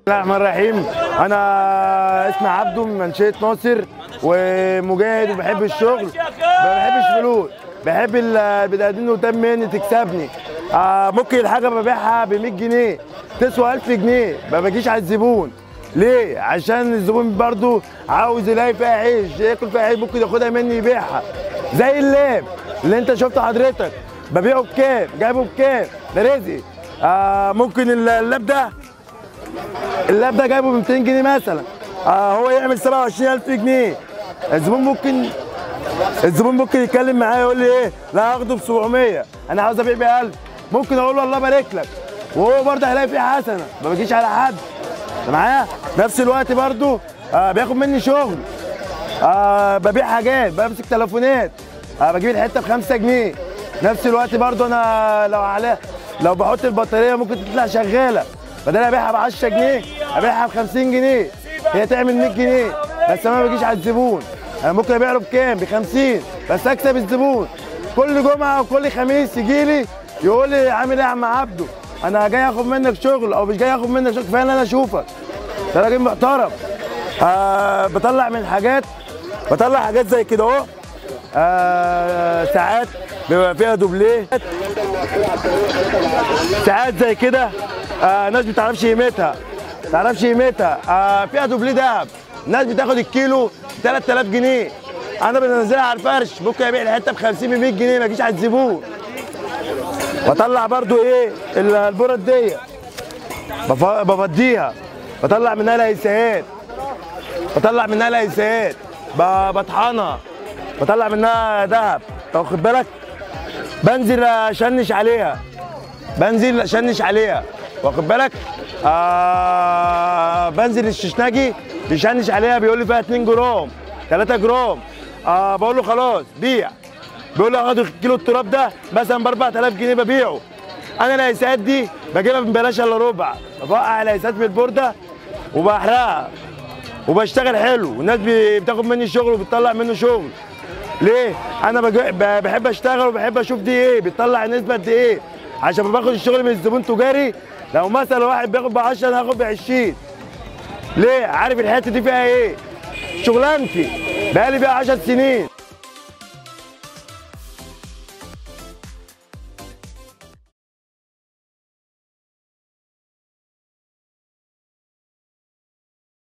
الله الرحمن الرحيم انا اسمي عبده من منشيه ناصر ومجاهد وبحب الشغل ما بحبش فلوس بحب ال- البني ادمين اللي قدام مني تكسبني آه ممكن الحاجه ببيعها ب 100 جنيه تسوى 1000 جنيه ما باجيش على الزبون ليه؟ عشان الزبون برضو عاوز يلاقي فيها عيش ياكل فيها عيش ممكن ياخدها مني يبيعها زي اللاب اللي انت شفته حضرتك ببيعه بكام؟ جايبه بكام؟ ده رزقي آه ممكن اللاب ده اللاب ده جايبه ب 200 جنيه مثلا آه هو يعمل 27000 جنيه الزبون ممكن الزبون ممكن يتكلم معايا يقول لي ايه لا هاخده ب 700 انا عاوز ابيع ب 1000 ممكن اقول له الله يبارك لك وهو برضه هيلاقي فيه حسنه ما بجيش على حد أنت معايا نفس الوقت برضه آه بياخد مني شغل آه ببيع حاجات بمسك تليفونات آه بجيب الحته ب 5 جنيه نفس الوقت برضه انا لو على لو بحط البطاريه ممكن تطلع شغاله بدل ابيعها ب 10 جنيه ابيعها ب 50 جنيه هي تعمل 100 جنيه بس انا ما بجيش على الزبون انا ممكن ابيع له بكام ب 50 بس اكسب الزبون كل جمعه وكل خميس يجي لي يقول لي عامل ايه يا عم عبده انا جاي اخد منك شغل او مش جاي اخد منك شغل كفايه ان انا اشوفك ده راجل محترم آه بطلع من حاجات بطلع حاجات زي كده اهو آه ساعات بيبقى فيها دوبليه ساعات زي كده آه ناس بتعرفش قيمتها تعرفش قيمتها آه فيها دوبليه دهب ناس بتاخد الكيلو 3000 جنيه انا بنزلها على الفرش ممكن ابيع الحته ب 50 ب 100 جنيه ما اجيش على الزبون بطلع برضو ايه ال- البرد دي بف- بفضيها بطلع منها الهيسات بطلع منها الهيسات ب- بطحنها بطلع منها ذهب أنت واخد بالك بنزل اشنش عليها بنزل اشنش عليها واخد بالك آه بنزل الششناجي بيشنش عليها بيقول لي فيها 2 جرام 3 جرام آه بقول له خلاص بيع بيقول لي هاخد كيلو التراب ده مثلا ب 4000 جنيه ببيعه انا الهيسات دي بجيبها ببلاش الا ربع بوقع الهيسات في البورده وبحرقها وبشتغل حلو والناس بي- بتاخد مني شغل وبتطلع منه شغل ليه؟ انا بج- ب- بحب اشتغل وبحب اشوف دي ايه بتطلع نسبه قد ايه عشان باخد الشغل من الزبون تجاري لو مثلا واحد بياخد ب 10 انا هاخد ب 20 ليه؟ عارف الحته دي فيها ايه؟ شغلانتي بقالي فيها 10 سنين